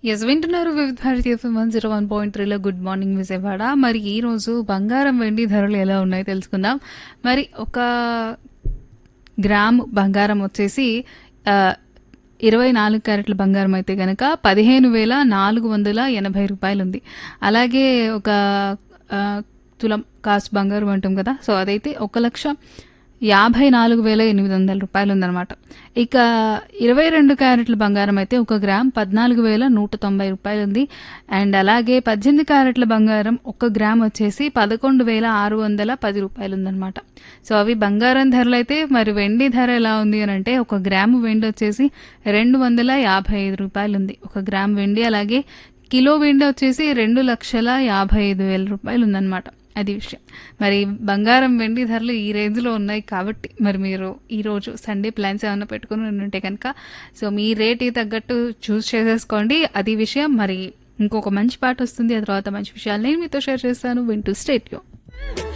yes వింటున్నారు వివిధ భారతీయ వన్ జీరో వన్ పాయింట్ త్రీలో గుడ్ మార్నింగ్ విజయవాడ మరి ఈ రోజు బంగారం వెండి ధరలు ఎలా ఉన్నాయో తెలుసుకుందాం మరి ఒక గ్రామ్ బంగారం వచ్చేసి ఆ, ఇరవై నాలుగు క్యారెట్ల బంగారం అయితే గనక పదిహేను వేల నాలుగు వందల ఎనభై రూపాయలు ఉంది అలాగే ఒక ఆ, తులం కాస్ట్ బంగారం అంటాం కదా సో అదైతే ఒక లక్ష యాభై నాలుగు వేల ఎనిమిది వందల రూపాయలు ఉందన్నమాట ఇక ఇరవై రెండు క్యారెట్ల బంగారం అయితే ఒక గ్రామ్ పద్నాలుగు వేల నూట తొంభై రూపాయలు ఉంది అండ్ అలాగే పద్దెనిమిది క్యారెట్ల బంగారం ఒక గ్రామ్ వచ్చేసి పదకొండు వేల ఆరు వందల పది రూపాయలు ఉందన్నమాట సో అవి బంగారం ధరలు అయితే మరి వెండి ధర ఎలా ఉంది అని అంటే ఒక గ్రాము వెండి వచ్చేసి రెండు వందల యాభై ఐదు రూపాయలు ఉంది ఒక గ్రామ్ వెండి అలాగే కిలో వెండి వచ్చేసి రెండు లక్షల యాభై ఐదు వేల రూపాయలు ఉందన్నమాట అది విషయం మరి బంగారం వెండి ధరలు ఈ రేంజ్లో ఉన్నాయి కాబట్టి మరి మీరు ఈరోజు సండే ప్లాన్స్ ఏమైనా పెట్టుకుని ఉంటే కనుక సో మీ రేట్కి తగ్గట్టు చూస్ చేసేసుకోండి అది విషయం మరి ఇంకొక మంచి పాట వస్తుంది ఆ తర్వాత మంచి విషయాలు నేను మీతో షేర్ చేస్తాను వింటూ స్టేట్